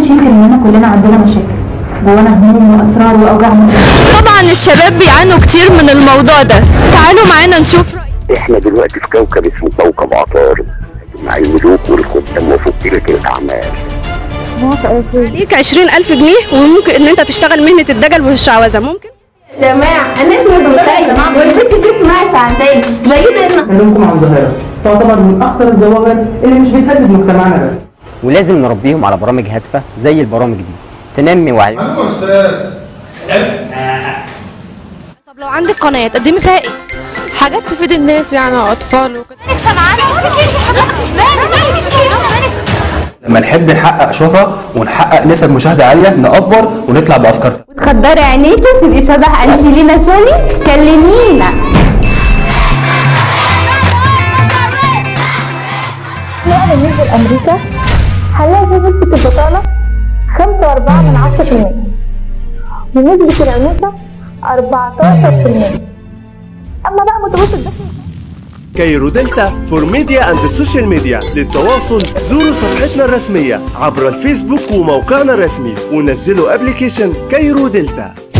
محدش ينكر اننا كلنا عندنا مشاكل جوانا هموم واسرار واوجاع مختلفة. طبعا الشباب بيعانوا كتير من الموضوع ده تعالوا معانا نشوف رأي احنا دلوقتي في كوكب اسمه كوكب عطارد مع الملوك والخدام وفقيرة الأعمال ليك 20000 جنيه وممكن ان انت تشتغل مهنه الدجل والشعوذه ممكن جماعة أنا اسمي دكتور والبنت دي اسمها سعدية جيدة إن بكلمكم عن ظاهرة تعتبر من أخطر الظواهر اللي مش بتهدد مجتمعنا بس ولازم نربيهم على برامج هادفة زي البرامج دي تنمي وعيهم عليكم استاذ طب لو عندك قناه تقدمي فيها ايه حاجات تفيد الناس يعني اطفال وكده لما نحب نحقق شهرة ونحقق نسب مشاهدة عالية نأفور ونطلع بأفكار تخدري عينيكي تبقي شبه أنجلينا جولي كلمينا بالنسبة لأمريكا هنلاقي في نسبة البطالة خمسة وأربعة من عشرة في المية ونسبة العنوسة أربعتاشر في المية أما بقى متوسط الدخل كايرو دلتا فور ميديا اند السوشيال ميديا للتواصل زوروا صفحتنا الرسمية عبر الفيسبوك وموقعنا الرسمي ونزلوا ابلكيشن كايرو دلتا